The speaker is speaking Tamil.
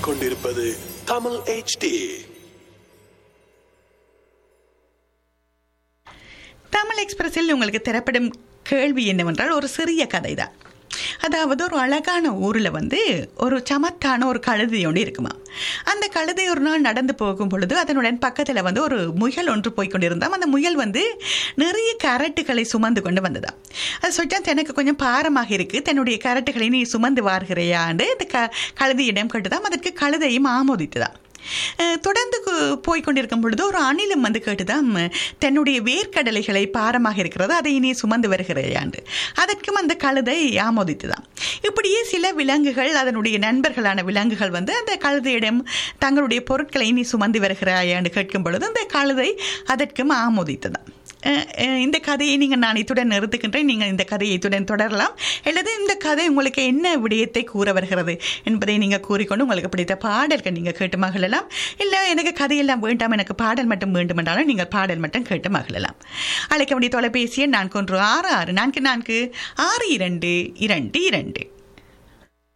கேட்டுக்கொண்டிருப்பது தமிழ் HD தமிழ் எக்ஸ்பிரஸில் உங்களுக்கு தரப்படும் கேள்வி என்னவென்றால் ஒரு சிறிய கதை தான் அதாவது ஒரு அழகான ஊரில் வந்து ஒரு சமத்தான ஒரு கழுதை ஒன்று இருக்குமா அந்த கழுதை ஒரு நாள் நடந்து போகும் பொழுது அதனுடன் பக்கத்தில் வந்து ஒரு முயல் ஒன்று போய் கொண்டிருந்தாம் அந்த முயல் வந்து நிறைய கரட்டுகளை சுமந்து கொண்டு வந்ததாம் அது சொல்லிட்டா தனக்கு கொஞ்சம் பாரமாக இருக்குது தன்னுடைய கரட்டுகளை நீ சுமந்து வாருகிறையாண்டு இந்த க கழுதையிடம் கேட்டுதாம் அதற்கு கழுதையும் ஆமோதித்துதான் அஹ் தொடர்ந்து கு- போய்க் கொண்டிருக்கும் பொழுது ஒரு அணிலும் வந்து கேட்டுதான் "ம், தன்னுடைய வேர்க்கடலைகளை பாரமாக இருக்கிறது அதை நீ சுமந்து வருகிறாயாண்டு அதற்கும் அந்த கழுதை ஆமோதித்துதான் இப்படியே சில விலங்குகள் அதனுடைய நண்பர்களான விலங்குகள் வந்து அந்த கழுதையிடம் தங்களுடைய பொருட்களை நீ சுமந்து வருகிறாயான்னு கேட்கும் பொழுது அந்த கழுதை அதற்கும் ஆமோதித்துதான் அஹ் அஹ் இந்த கதையை நீங்கள் நான் இத்துடன் நிறுத்துகின்றேன் நீங்கள் இந்த கதையை இத்துடன் தொடரலாம் அல்லது இந்த கதை உங்களுக்கு என்ன விடயத்தை கூற வருகிறது என்பதை நீங்கள் கூறிக்கொண்டு உங்களுக்கு பிடித்த பாடல்கள் நீங்கள் கேட்டு மகிழலாம் இல்லை எனக்கு கதையெல்லாம் வேண்டாம் எனக்கு பாடல் மட்டும் வேண்டும் என்றாலும் நீங்கள் பாடல் மட்டும் கேட்டு மகிழலாம் அழைக்க வேண்டிய தொலைபேசி எண் நான்கு ஒன்று ஆறு ஆறு நான்கு நான்கு ஆறு இரண்டு இரண்டு இரண்டு